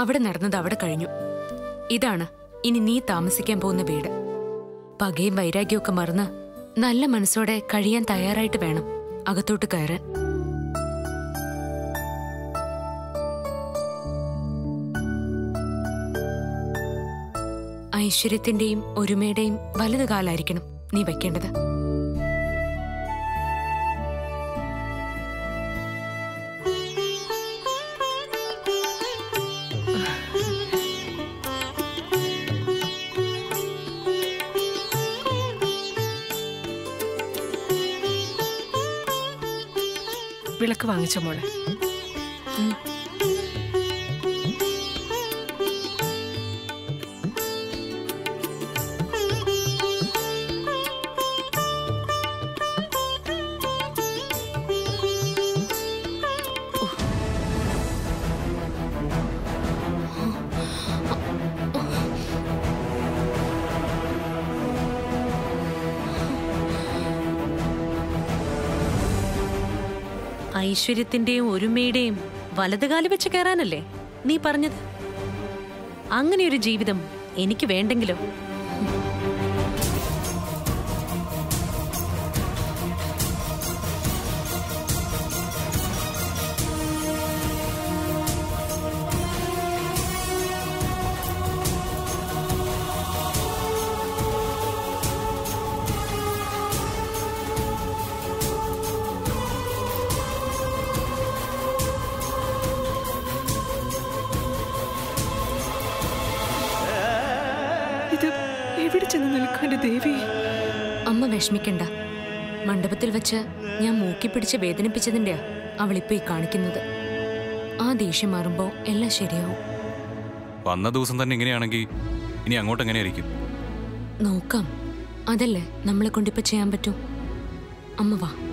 അവിടെ നടന്നത് അവിടെ കഴിഞ്ഞു ഇതാണ് ഇനി നീ താമസിക്കാൻ പോകുന്ന വീട് പകയും വൈരാഗ്യവും ഒക്കെ മറന്ന് നല്ല മനസ്സോടെ കഴിയാൻ തയ്യാറായിട്ട് വേണം അകത്തോട്ട് കയറാൻ ഐശ്വര്യത്തിന്റെയും ഒരുമയുടെയും വലത് കാലായിരിക്കണം നീ വെക്കേണ്ടത് വിളക്ക് വാങ്ങിച്ച മോളെ ഐശ്വര്യത്തിന്റെയും ഒരുമയുടെയും വലതുകാലി വെച്ച് കയറാനല്ലേ നീ പറഞ്ഞത് അങ്ങനെയൊരു ജീവിതം എനിക്ക് വേണ്ടെങ്കിലോ ഇത് എവിടെ ചെന്ന് നിൽക്കും എന്റെ ദേവി അമ്മ വിഷമിക്കണ്ട മണ്ഡപത്തിൽ വെച്ച് ഞാൻ മൂക്കി പിടിച്ച് വേദനിപ്പിച്ചതിന്റെയാ അവളിപ്പോ ഈ കാണിക്കുന്നത് ആ ദേഷ്യം മാറുമ്പോ എല്ലാം ശരിയാവും വന്ന ദിവസം തന്നെ ഇങ്ങനെയാണെങ്കിൽ ഇനി അങ്ങോട്ട് എങ്ങനെയായിരിക്കും നോക്കാം അതല്ലേ നമ്മളെ കൊണ്ടിപ്പോ ചെയ്യാൻ പറ്റൂ അമ്മ വാ